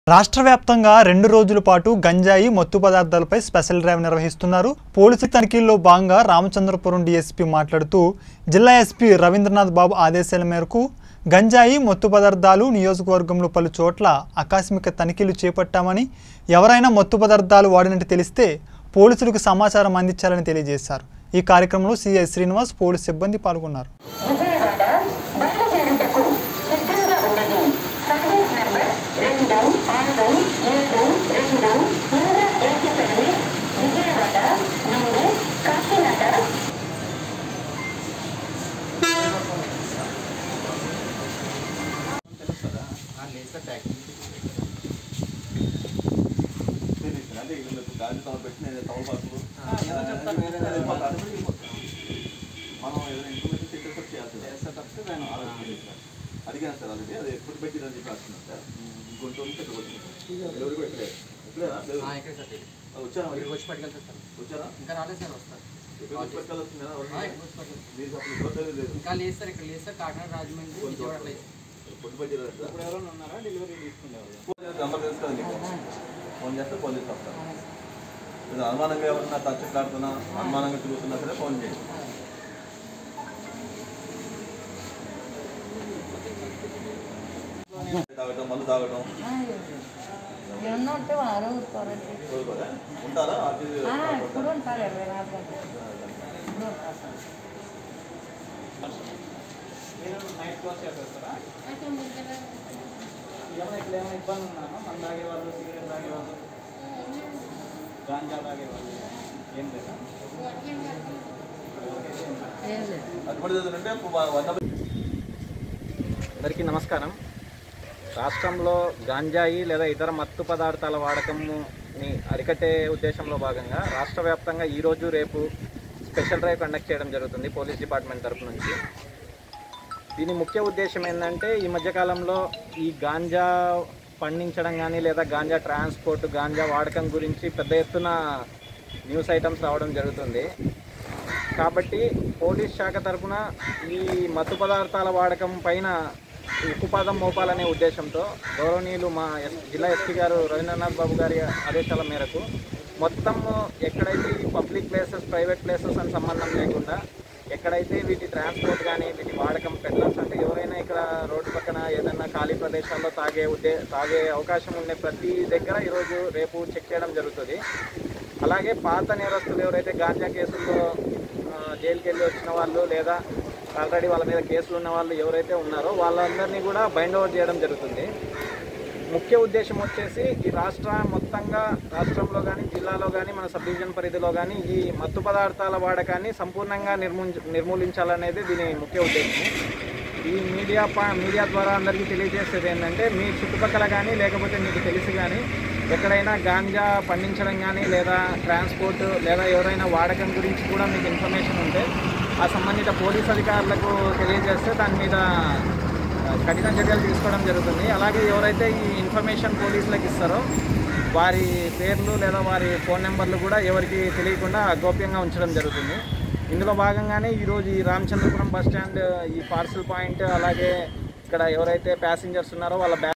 రాష్ట్ర వ్యాప్తంగా రెండు రోజుల పాటు గంజాయి మత్తు పదార్థాలపై స్పెషల్ డ్రైవ్ నిర్వహిస్తున్నారు పోలీసు తనిఖీల్లో భాగంగా రామచంద్రపురం డీఎస్పీ మాట్లాడుతూ జిల్లా ఎస్పీ రవీంద్రనాథ్ బాబు ఆదేశాల మేరకు గంజాయి మత్తు పదార్థాలు నియోజకవర్గంలో పలు చోట్ల ఆకస్మిక తనిఖీలు చేపట్టామని ఎవరైనా మత్తు పదార్థాలు వాడినట్టు తెలిస్తే పోలీసులకు సమాచారం అందించాలని తెలియజేశారు ఈ కార్యక్రమంలో సిఐ శ్రీనివాస్ పోలీసు సిబ్బంది పాల్గొన్నారు విజయవాడ బయలుదేరుటకు సిద్ధంగా ఉన్నది సర్వీస్ నెంబర్ రెండు ఆరు ఏడు రెండు ఇంద్ర ఏసీ సర్వీస్ విజయవాడ నుండి కాకినాడ అంటే వీళ్ళకి గాలి తమ పెట్టిన తమలపాకులు మనం ఏదైనా ఇన్ఫర్మేషన్ సెటప్ చేయాలి అడిగాను సార్ ఆల్రెడీ అది ఎప్పుడు పెట్టిందని చెప్పి రాస్తున్నాను సార్ గుంటూరు నుంచి ఎక్కడికి వచ్చింది ఎవరికి ఇక్కడే ఇక్కడేనా లేదు. ఇక్కడ సార్ ఆ, వచ్చారా మరి? ఇక్కడ వచ్చి పట్టుకెళ్తారు సార్ వచ్చారా ఇంకా రాలేదు సార్ వస్తారు ఎక్కడ వచ్చి పట్టుకెళ్ళొస్తుందా? ఆ, ఎవరిని? ఇక్కడ వచ్చి పట్టుకెళ్తారు. మీరు అప్పుడు ఇబ్బంది లేదు ఇంకా లేదు సార్ ఇక్కడ లేదు సార్ కాకినాడ రాజమండ్రి విజయవాడ అట్లా లేదు. పొట్టు బడ్జెట్ ఇప్పుడు ఎవరైనా ఉన్నారా డెలివరీ తీసుకునేవాళ్ళు నెంబర్ తెలుసు కదా మీకు ఫోన్ చేస్తే పోలీసు వస్తారు ఇది అనుమానంగా ఎవరన్నా టచ్ ఆడుతున్నా అనుమానంగా తిరుగుతున్నా సరే ఫోన్ చేయండి తాగటం మందు తాగటం ఏమన్నా ఉంటే వారు ఊరుకోరండి కోరుకోరా? ఉంటారా ఆఫీస్ ఆ, ఇప్పుడు ఉంటారు ఇరవై నాలుగు గంటలు ఇప్పుడు ఉంటారు సార్. నైట్ క్లోజ్ చేసేస్తారా ఏమైనా ఇక్కడ ఏమైనా ఇబ్బంది ఉన్నారా మన తాగేవాళ్ళు సిగరెట్ తాగేవాళ్ళు గాంజా తాగేవాళ్ళు ఏం లేదా ఏం లేదు అటువంటి అంటే వంద అందరికీ నమస్కారం రాష్ట్రంలో గాంజాయి లేదా ఇతర మత్తు పదార్థాల వాడకంని అరికట్టే ఉద్దేశంలో భాగంగా రాష్ట్ర వ్యాప్తంగా ఈరోజు రేపు స్పెషల్ డ్రైవ్ కండక్ట్ చేయడం జరుగుతుంది పోలీస్ డిపార్ట్మెంట్ తరపు నుంచి దీని ముఖ్య ఉద్దేశం ఏంటంటే ఈ మధ్యకాలంలో ఈ గాంజా పండించడం కానీ లేదా గాంజా ట్రాన్స్పోర్ట్ గాంజా వాడకం గురించి పెద్ద ఎత్తున న్యూస్ ఐటమ్స్ రావడం జరుగుతుంది కాబట్టి పోలీస్ శాఖ తరఫున ఈ మత్తు పదార్థాల వాడకం పైన ఉక్కుపాదం మోపాలనే ఉద్దేశంతో గౌరవనీయులు మా ఎస్- జిల్లా ఎస్పీ గారు రవీంద్రనాథ్ బాబు గారి ఆదేశాల మేరకు మొత్తం ఎక్కడైతే ఈ పబ్లిక్ ప్లేసెస్ ప్రైవేట్ ప్లేసెస్ అని సంబంధం లేకుండా ఎక్కడైతే వీటి ట్రాన్స్పోర్ట్ కానీ వీటి వాడకం పెట్రోల్స్ అంటే ఎవరైనా ఇక్కడ రోడ్డు పక్కన ఏదైనా ఖాళీ ప్రదేశాల్లో తాగే ఉద్దే తాగే అవకాశం ఉండే ప్రతి దగ్గర ఈరోజు రేపు చెక్ చేయడం జరుగుతుంది అలాగే పాత నేరస్తులు ఎవరైతే గాంజా కేసుల్లో ఆ, జైలుకి వెళ్ళి వచ్చిన వాళ్ళు లేదా ఆల్రెడీ వాళ్ళ మీద కేసులు ఉన్న వాళ్ళు ఎవరైతే ఉన్నారో వాళ్ళందరినీ కూడా బైండ్ ఓవర్ చేయడం జరుగుతుంది ముఖ్య ఉద్దేశం వచ్చేసి ఈ రాష్ట్ర మొత్తంగా రాష్ట్రంలో కానీ జిల్లాలో కానీ మన సబ్ డివిజన్ పరిధిలో కానీ ఈ మత్తు పదార్థాల వాడకాన్ని సంపూర్ణంగా నిర్మూలించ నిర్మూలించాలనేది దీని ముఖ్య ఉద్దేశం ఈ మీడియా పా- మీడియా ద్వారా అందరికీ తెలియజేసేది ఏంటంటే మీ చుట్టుపక్కల కానీ లేకపోతే మీకు తెలిసి కానీ ఎక్కడైనా గాంజా పండించడం కానీ లేదా ట్రాన్స్పోర్ట్ లేదా ఎవరైనా వాడకం గురించి కూడా మీకు ఇన్ఫర్మేషన్ ఉంటే ఆ సంబంధిత పోలీస్ అధికారులకు తెలియజేస్తే దాని మీద ఆ, కఠిన చర్యలు తీసుకోవడం జరుగుతుంది అలాగే ఎవరైతే ఈ ఇన్ఫర్మేషన్ పోలీసులకు ఇస్తారో వారి పేర్లు లేదా వారి ఫోన్ నెంబర్లు కూడా ఎవరికి తెలియకుండా గోప్యంగా ఉంచడం జరుగుతుంది ఇందులో భాగంగానే ఈరోజు ఈ రామచంద్రపురం బస్ స్టాండ్ ఈ పార్సల్ పాయింట్ అలాగే ఇక్కడ ఎవరైతే ప్యాసింజర్స్ ఉన్నారో వాళ్ళ బ్యాగ్